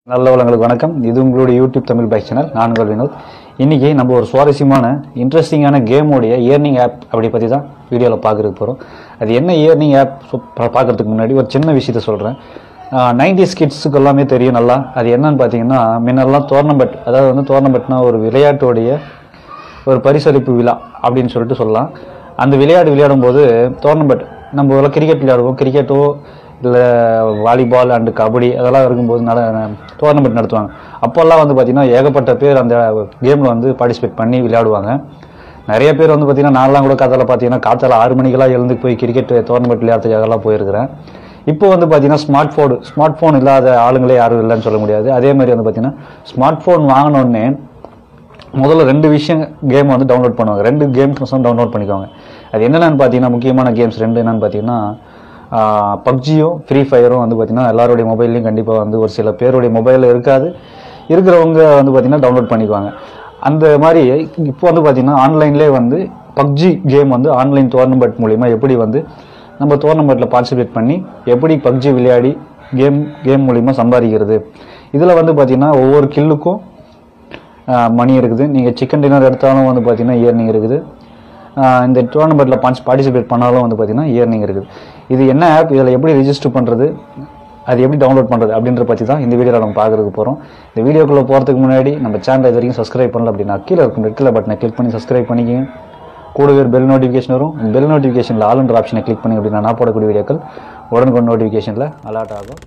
நல்ல வளங்களுக்கு வணக்கம் இது உங்களுடைய யூடியூப் தமிழ் பைக் சேனல் நான் உங்கள் வினோத் இன்னைக்கு நம்ம ஒரு சுவாரஸ்யமான இன்ட்ரெஸ்டிங்கான கேமோடைய ஏர்னிங் ஆப் அப்படி பற்றி தான் வீடியோவில் பார்க்குறதுக்கு போகிறோம் அது என்ன ஏர்னிங் ஆப் பார்க்கறதுக்கு முன்னாடி ஒரு சின்ன விஷயத்த சொல்கிறேன் நைன்டிஸ் கிட்ஸுக்கு எல்லாமே தெரியும் நல்லா அது என்னன்னு பார்த்தீங்கன்னா முன்னெல்லாம் டோர்னமெண்ட் அதாவது வந்து டோர்னமெண்ட்னா ஒரு விளையாட்டுடைய ஒரு பரிசளிப்பு விழா அப்படின்னு சொல்லிட்டு சொல்லலாம் அந்த விளையாட்டு விளையாடும் போது டோர்னமெண்ட் நம்ம எல்லாம் கிரிக்கெட் விளையாடுவோம் கிரிக்கெட்டோ இல்லை வாலிபால் அண்டு கபடி அதெல்லாம் இருக்கும்போது நட டோர்னமெண்ட் நடத்துவாங்க அப்போல்லாம் வந்து பார்த்திங்கன்னா ஏகப்பட்ட பேர் அந்த கேமில் வந்து பார்ட்டிசிபேட் பண்ணி விளையாடுவாங்க நிறைய பேர் வந்து பார்த்திங்கன்னா நான்லாம் கூட காத்தால பார்த்தீங்கன்னா காத்தால ஆறு மணிக்கெல்லாம் எழுந்து போய் கிரிக்கெட் டோர்னமெண்ட் விளையாடுறதுக்காகலாம் போயிருக்கிறேன் இப்போ வந்து பார்த்தீங்கன்னா ஸ்மார்ட் ஃபோன் ஸ்மார்ட் ஃபோன் இல்லாத ஆளுங்களே யாரும் இல்லைன்னு சொல்ல முடியாது அதே மாதிரி வந்து பார்த்தீங்கன்னா ஸ்மார்ட் ஃபோன் வாங்கினோடனே முதல்ல ரெண்டு விஷயம் கேம் வந்து டவுன்லோட் பண்ணுவாங்க ரெண்டு கேம்ஸ் டவுன்லோட் பண்ணிக்குவாங்க அது என்னென்னு பார்த்தீங்கன்னா முக்கியமான கேம்ஸ் ரெண்டு என்னன்னு பார்த்தீங்கன்னா பப்ஜியும் ஃப்ரீ ஃபயரும் வந்து பார்த்தீங்கன்னா எல்லாருடைய மொபைல்லையும் கண்டிப்பாக வந்து ஒரு சில பேருடைய மொபைலில் இருக்காது இருக்கிறவங்க வந்து பார்த்தீங்கன்னா டவுன்லோட் பண்ணிக்குவாங்க அந்த மாதிரி இப்போ வந்து பார்த்தீங்கன்னா ஆன்லைன்லேயே வந்து பப்ஜி கேம் வந்து ஆன்லைன் டோர்னமெண்ட் மூலிமா எப்படி வந்து நம்ம டோர்னமெண்ட்டில் பார்ட்டிசிபேட் பண்ணி எப்படி பப்ஜி விளையாடி கேம் கேம் மூலிமா சம்பாதிக்கிறது இதில் வந்து பார்த்தீங்கன்னா ஒவ்வொரு கில்லுக்கும் மணி இருக்குது நீங்கள் சிக்கன் டின்னர் எடுத்தாலும் வந்து பார்த்தீங்கன்னா இயர்னிங் இருக்குது ஆஹ் இந்த டோர்னமெண்ட்டில் பான்ஸ் பார்ட்டிசிபேட் பண்ணாலும் வந்து பார்த்தீங்கன்னா இயர்னிங் இருக்குது இது என்ன ஆப் இதில் எப்படி ரெஜிஸ்டர் பண்ணுறது அது எப்படி டவுன்லோட் பண்ணுறது அப்படின்ற பற்றி தான் இந்த வீடியோவில் நம்ம பார்க்குறதுக்கு போகிறோம் இந்த வீடியோக்குள்ளே போகிறதுக்கு முன்னாடி நம்ம சேனல் இது வரைக்கும் சப்ஸ்கிரைப் பண்ணல அப்படின்னா கீழே இருக்கும் ரெட் கலர் பட்டனை கிளிக் பண்ணி சப்ஸ்கிரைப் பண்ணிக்கங்க கூடவே பெல் நோட்டிஃபிகேஷன் வரும் பெல் நோட்டிஃபிகேஷனில் ஆளுன்ற ஆப்ஷனை கிளிக் பண்ணி அப்படின்னா நான் போடக்கூடிய வீடியோக்கள் உடனுக்குடன் நோட்டிஃபிகேஷனில் அலர்ட் ஆகும்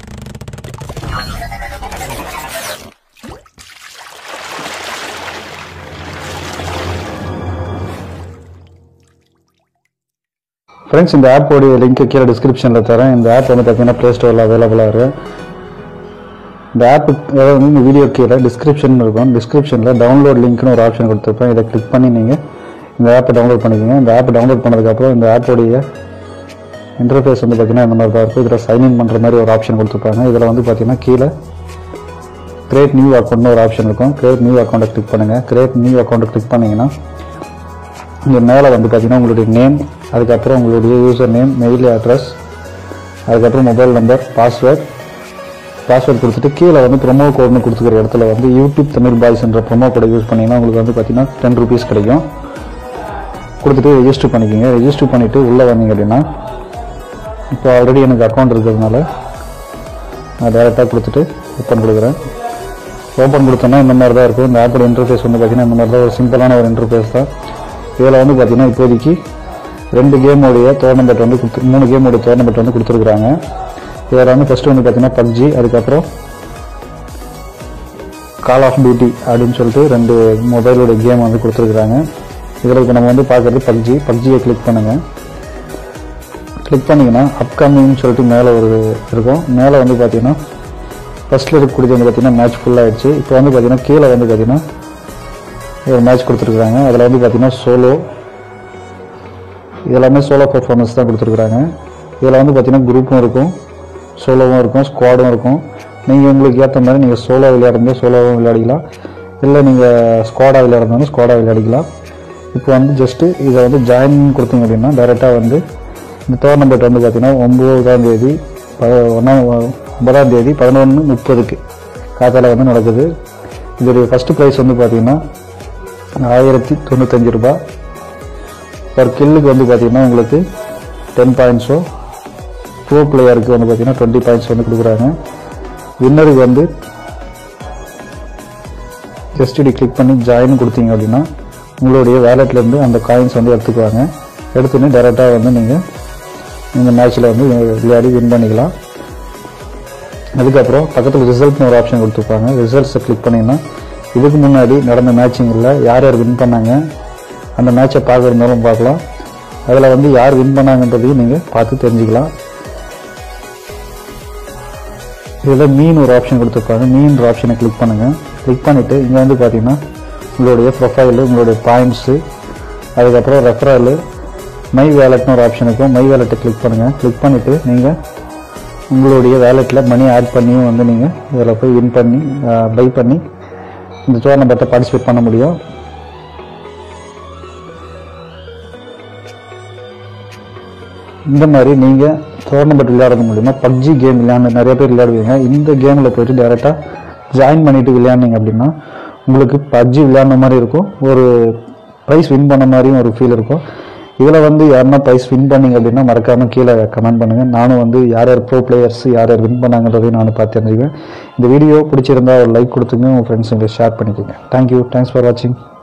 ஃப்ரெண்ட்ஸ் இந்த ஆப்போடைய லிங்க் கீழே டிஸ்கிரிப்ஷனில் தரேன் இந்த ஆப் வந்து பார்த்தீங்கன்னா ப்ளே ஸ்டோரில் அவைலபிளாக இருக்கும் இந்த ஆப் அதாவது வந்து இந்த வீடியோ கீழே டிஸ்கிரிப்ஷன் இருக்கும் டிஸ்கிரிப்ஷனில் டவுன்லோட் லிங்க்னு ஒரு ஆப்ஷன் கொடுத்துருப்பேன் இதை கிளிக் பண்ணி நீங்கள் இந்த ஆப்பை டவுன்லோட் பண்ணிக்கோங்க இந்த ஆப்பை டவுன்லோட் பண்ணதுக்கப்புறம் இந்த ஆப்போடைய இன்டர்ஃபேஸ் வந்து பார்த்தீங்கன்னா இந்த மாதிரி தான் இருக்கும் இதில் சைன்இன் பண்ணுற மாதிரி ஒரு ஆப்ஷன் கொடுத்துருப்பாங்க இதில் வந்து பார்த்தீங்கன்னா கீழே கிரியேட் நியூ அக்கௌண்ட்னு ஒரு ஆப்ஷன் இருக்கும் கிரியேட் நியூ அக்கௌண்ட்டை கிளிக் பண்ணுங்கள் கிரியேட் நியூ அக்கௌண்ட்டை கிளிக் பண்ணிங்கன்னா இங்கே மேலே வந்து பார்த்தீங்கன்னா உங்களுடைய நேம் அதுக்கப்புறம் உங்களுடைய யூசர் நேம் மெயில் அட்ரஸ் அதுக்கப்புறம் மொபைல் நம்பர் பாஸ்வேர்ட் பாஸ்வேர்ட் கொடுத்துட்டு கீழே வந்து ப்ரொமோ கோட்னு கொடுத்துக்கிற இடத்துல வந்து யூடியூப் தமிழ் பாய்ஸ்ன்ற ப்ரொமோ கோடை யூஸ் பண்ணிங்கன்னா உங்களுக்கு வந்து பார்த்தீங்கன்னா டென் ருபீஸ் கிடைக்கும் கொடுத்துட்டு ரெஜிஸ்டர் பண்ணிக்கோங்க ரெஜிஸ்டர் பண்ணிவிட்டு உள்ளே வந்தீங்க அப்படின்னா இப்போ ஆல்ரெடி எனக்கு அக்கௌண்ட் இருக்கிறதுனால நான் டேரெக்டாக கொடுத்துட்டு ஓப்பன் கொடுக்குறேன் ஓப்பன் கொடுத்தோன்னா இந்த மாதிரி தான் இருக்கும் இந்த ஆப்போட இன்டர்ஃபேஸ் வந்து பார்த்தீங்கன்னா இந்த மாதிரி தான் ஒரு சிம்பிளான ஒரு இன்டர்ஃபேஸ் தான் இதில் வந்து பார்த்தீங்கன்னா இப்போதைக்கு ரெண்டு கேமோடைய டோர்னமெண்ட் வந்து கொடுத்து மூணு கேமோடைய டோர்னமெண்ட் வந்து கொடுத்துருக்குறாங்க இதில் வந்து ஃபஸ்ட்டு வந்து பார்த்தீங்கன்னா பப்ஜி அதுக்கப்புறம் கால் ஆஃப் டியூட்டி அப்படின்னு சொல்லிட்டு ரெண்டு மொபைலோட கேம் வந்து கொடுத்துருக்குறாங்க இதில் இப்போ நம்ம வந்து பார்க்குறது பப்ஜி பப்ஜியை கிளிக் பண்ணுங்கள் கிளிக் பண்ணிங்கன்னா அப்கமிங்னு சொல்லிட்டு மேலே ஒரு இருக்கும் மேலே வந்து பார்த்தீங்கன்னா ஃபஸ்ட்டில் இருக்கக்கூடியது வந்து பார்த்தீங்கன்னா மேட்ச் ஃபுல்லாகிடுச்சு இப்போ வந்து பார்த்தீங்கன்னா கீழே வந்து பார்த்தீங்கன்னா ஒரு மேட்ச் கொடுத்துருக்குறாங்க அதில் வந்து பார்த்தீங்கன்னா சோலோ இதெல்லாமே சோலோ பெர்ஃபார்மன்ஸ் தான் கொடுத்துருக்குறாங்க இதில் வந்து பார்த்தீங்கன்னா குரூப்பும் இருக்கும் சோலோவும் இருக்கும் ஸ்குவாடும் இருக்கும் நீங்கள் உங்களுக்கு ஏற்ற மாதிரி நீங்கள் சோலோ விளையாடும்போது சோலோவும் விளையாடிக்கலாம் இல்லை நீங்கள் ஸ்குவாடாக விளையாடுறதுனாலும் ஸ்குவாடாக விளையாடிக்கலாம் இப்போ வந்து ஜஸ்ட்டு இதை வந்து ஜாயின் கொடுத்தீங்க அப்படின்னா டைரெக்டாக வந்து இந்த டோர்னமெண்ட் வந்து பார்த்தீங்கன்னா ஒம்பதாம் தேதி ப ஒன்றாம் ஒன்பதாம் தேதி பதினொன்று முப்பதுக்கு காத்தால வந்து நடக்குது இதோடைய ஃபஸ்ட்டு ப்ரைஸ் வந்து பார்த்தீங்கன்னா ஆயிரத்தி தொண்ணூத்தஞ்சு ரூபாய் பர் கில்லுக்கு வந்து பார்த்தீங்கன்னா உங்களுக்கு டென் பாயிண்ட்ஸோ ப்ரோ பிளேயருக்கு வந்து பார்த்தீங்கன்னா டுவெண்ட்டி பாயிண்ட்ஸ் வந்து கொடுக்குறாங்க வின்னருக்கு வந்து ஜஸ்ட் இப்படி கிளிக் பண்ணி ஜாயின் கொடுத்தீங்க அப்படின்னா உங்களுடைய வேலெட்லேருந்து அந்த காயின்ஸ் வந்து எடுத்துக்குவாங்க எடுத்துன்னு டேரெக்டாக வந்து நீங்கள் இந்த மேட்ச்சில் வந்து விளையாடி வின் பண்ணிக்கலாம் அதுக்கப்புறம் பக்கத்தில் ரிசல்ட்னு ஒரு ஆப்ஷன் கொடுத்துருப்பாங்க ரிசல்ட்ஸை கிளிக் பண்ணிங்கன்னா இதுக்கு முன்னாடி நடந்த மேட்சிங்கில் யார் யார் வின் பண்ணாங்க அந்த மேட்சை பார்க்குறதுனாலும் பார்க்கலாம் அதில் வந்து யார் வின் பண்ணாங்கன்றதையும் நீங்கள் பார்த்து தெரிஞ்சுக்கலாம் இதில் மீன் ஒரு ஆப்ஷன் கொடுத்துருப்பாங்க மீன்ற ஆப்ஷனை கிளிக் பண்ணுங்கள் கிளிக் பண்ணிவிட்டு இங்கே வந்து பார்த்தீங்கன்னா உங்களுடைய ப்ரொஃபைலு உங்களுடைய பாயிண்ட்ஸு அதுக்கப்புறம் ரெஃபரலு மை வேலட்னு ஒரு ஆப்ஷன் இருக்கும் மை வேலெட்டை கிளிக் பண்ணுங்கள் கிளிக் பண்ணிவிட்டு நீங்கள் உங்களுடைய வேலெட்டில் மணி ஆட் பண்ணியும் வந்து நீங்கள் இதில் போய் வின் பண்ணி பை பண்ணி இந்த டோர்னமெண்ட்டை பார்ட்டிசிபேட் பண்ண முடியும் இந்த மாதிரி நீங்கள் டோர்னமெண்ட் விளையாடுறது மூலிமா பப்ஜி கேம் விளையாண்டு நிறைய பேர் விளையாடுவீங்க இந்த கேமில் போயிட்டு டேரெக்டாக ஜாயின் பண்ணிட்டு விளையாடுனீங்க அப்படின்னா உங்களுக்கு பப்ஜி விளையாடுன மாதிரி இருக்கும் ஒரு ப்ரைஸ் வின் பண்ண மாதிரியும் ஒரு ஃபீல் இருக்கும் இதில் வந்து யாருன்னா ப்ரைஸ் வின் பண்ணீங்க அப்படின்னா மறக்காமல் கீழே கமெண்ட் பண்ணுங்கள் நானும் வந்து யார் யார் ப்ரோ பிளேயர்ஸ் யார் யார் வின் பண்ணாங்கன்றதையும் நானும் பார்த்து தெரிஞ்சுக்குவேன் இந்த வீடியோ பிடிச்சிருந்தா ஒரு லைக் கொடுத்துங்க உங்கள் ஃப்ரெண்ட்ஸுங்களுக்கு ஷேர் பண்ணிக்கோங்க தேங்க்யூ தேங்க்ஸ் ஃபார் வாட்சிங்